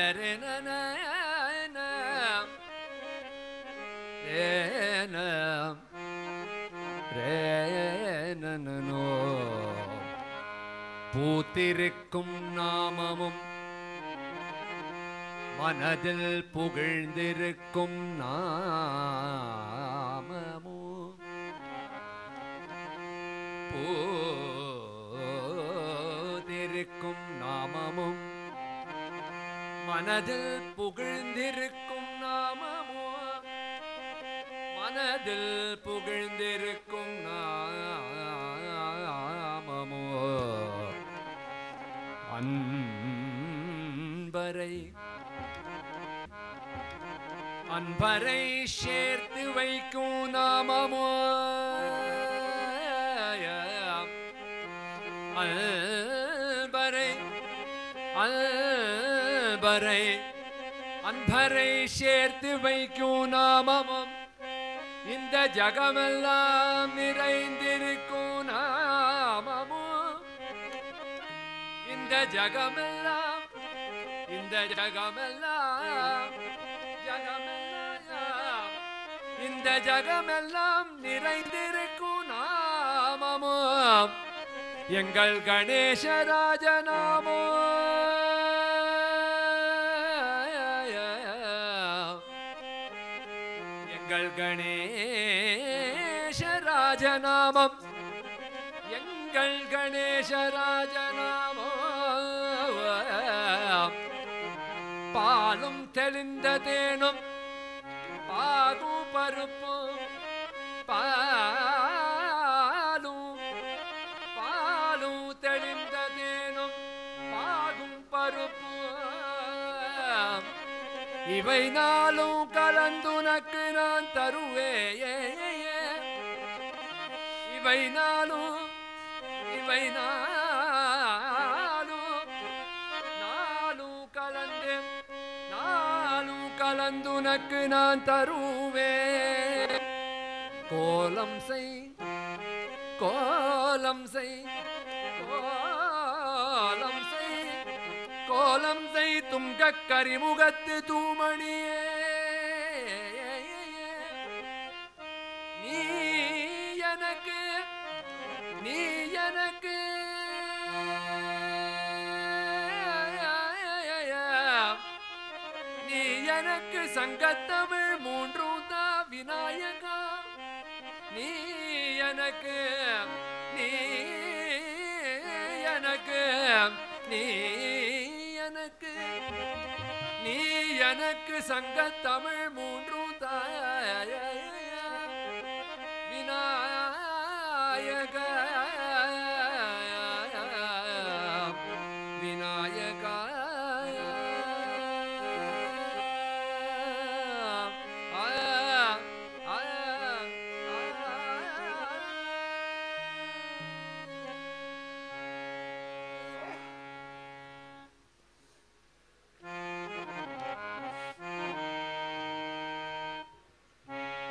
re na na na re na re na na no பூத்திருக்கும் நாமமும் மனதில் புகழ்ந்திருக்கும் நாமமும் போதிருக்கும் நாமமும் மனதில் புகழ்ந்திருக்கும் நாமமும் மனதில் புகழ்ந்திருக்கும் நாமமோ அன்பரை அன்பரை சேர்த்து வைக்கும் நாமமோ அன்பரை அன்பரை அன்பரை சேர்த்து வைக்கும் நாமமும் இந்த ஜகமெல்லாம் நிறைந்திருக்கும் நாமமும் இந்த ஜகமெல்லாம் இந்த ஜகமெல்லாம் ஜகமெல்லாம் இந்த ஜகமெல்லாம் நிறைந்திருக்கும் நாமமும் எங்கள் கணேசராஜநாமோ எங்கள் கணேசராஜநாமம் எங்கள் கணேசராஜநாமோ பாலும் தெளிந்த தேனும் பாகு பருப்பு பாலும் பாலும் தெளிந்த தேனும் பாகும் பருப்பு இவை நாளும் கலந்துனக்கு நான் தருவே இவை நாளும் இவை நாளும் நாளும் கலந்து நாளும் கலந்துனக்கு நான் தருவே கோலம் செய் கோலம் செய் கோலம் செய் கோலம் செய் துங்க கரிமுகத்து தூமணியே நீ எனக்கு நீ எனக்கு நீ எனக்கு சங்கத்தமிழ் மூன்றும் தான் விநாயகா நீ எனக்கு நீ எனக்கு நீ எனக்கு நீ எனக்கு சங்கத்தமிழ் மூன்றும் தாய விநாயக விநாயகா ஆ, ஆ, ஆ.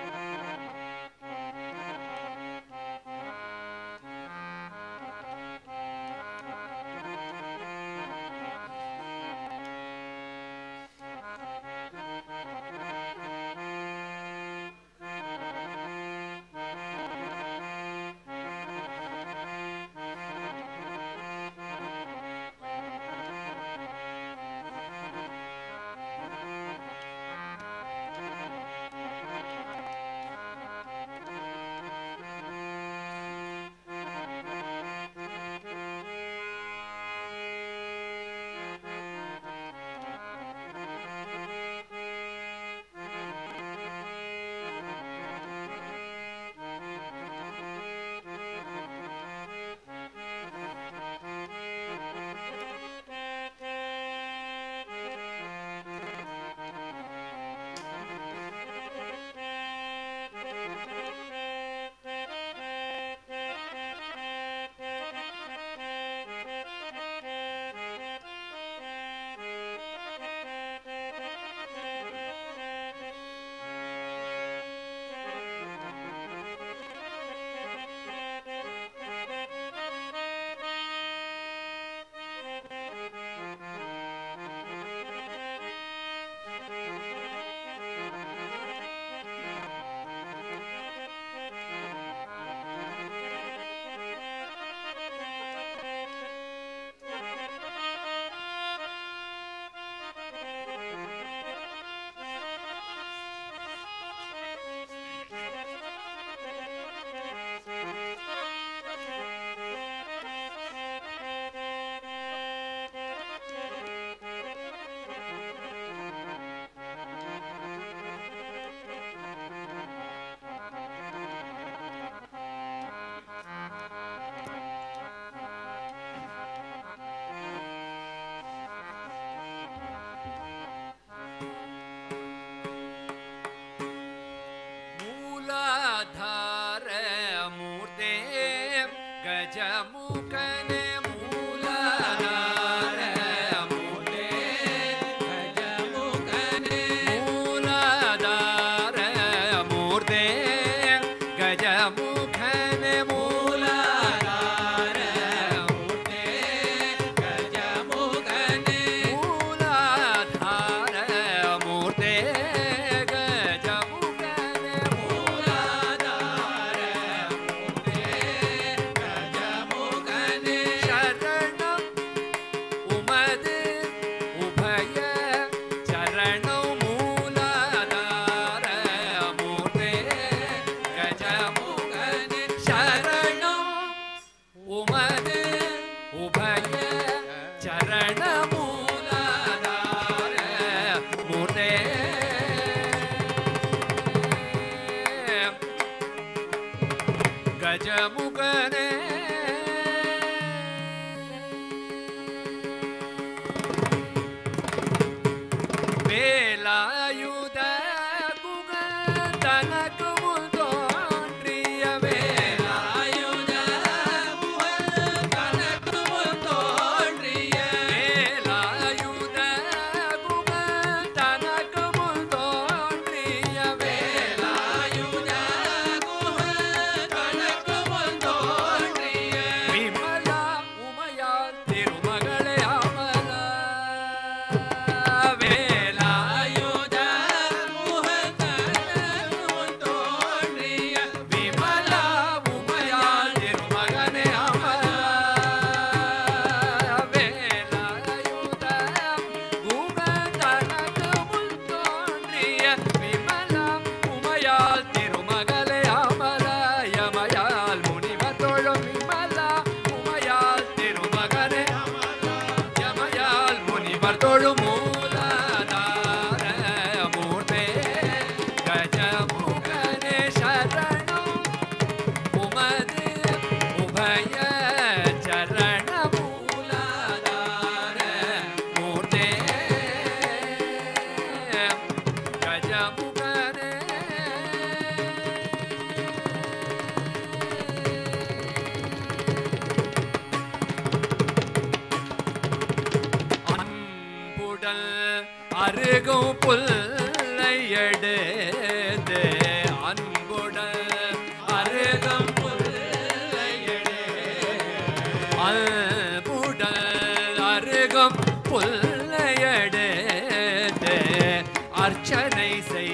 கஜமுகனே மூலாதார மூர்த்தே கஜமுகனே மூலாதார மூர்த்தே கஜமுகனே மூலாதார மூர்த்தே கஜமுகனே மூலாதார மூர்த்தே கஜமுகனே மூலாதார மூர்த்தே கஜமுகனே சரணம் உமது உபய சரணம் மூலாதார மூர்த்தே கஜமுகனே சரணம் உமது உபய சரண மூலாதார மூர்த்தே கஜமுகனே வேலாயுத குக தனக்கு முன் தோன்றிய வேலாயுத குக தனக்கு முன் தோன்றிய வேலாயுத குக தனக்கு முன் தோன்றிய வேலாயுத குக தனக்கு முன் தோன்றிய விமலா உமையால் திருமகளே அமலா வேலாயுத முகத்தனமுன் தோன்றிய விமலா உமையால் திருமகனே அமலா வேலாயுத முகத்தனமுன் தோன்றிய விமலா உமையால் திருமகளே அமலா யமயால் முனிவர் தோழும் விமலா உமையால் திருமகனே யமயால் முனிவர் தொழும் மூலாதார மூர்த்தே கஜமுகனே சரணம் உமது உபய சரண மூலாதார மூர்த்தே கஜமுகனே அன்புடல் அருகும் புல்லை எடுத்து அன்புடல் அருகும் புல்லை அன்புடல் அருகும் புல்லை எடுத்து அர்ச்சனை செய்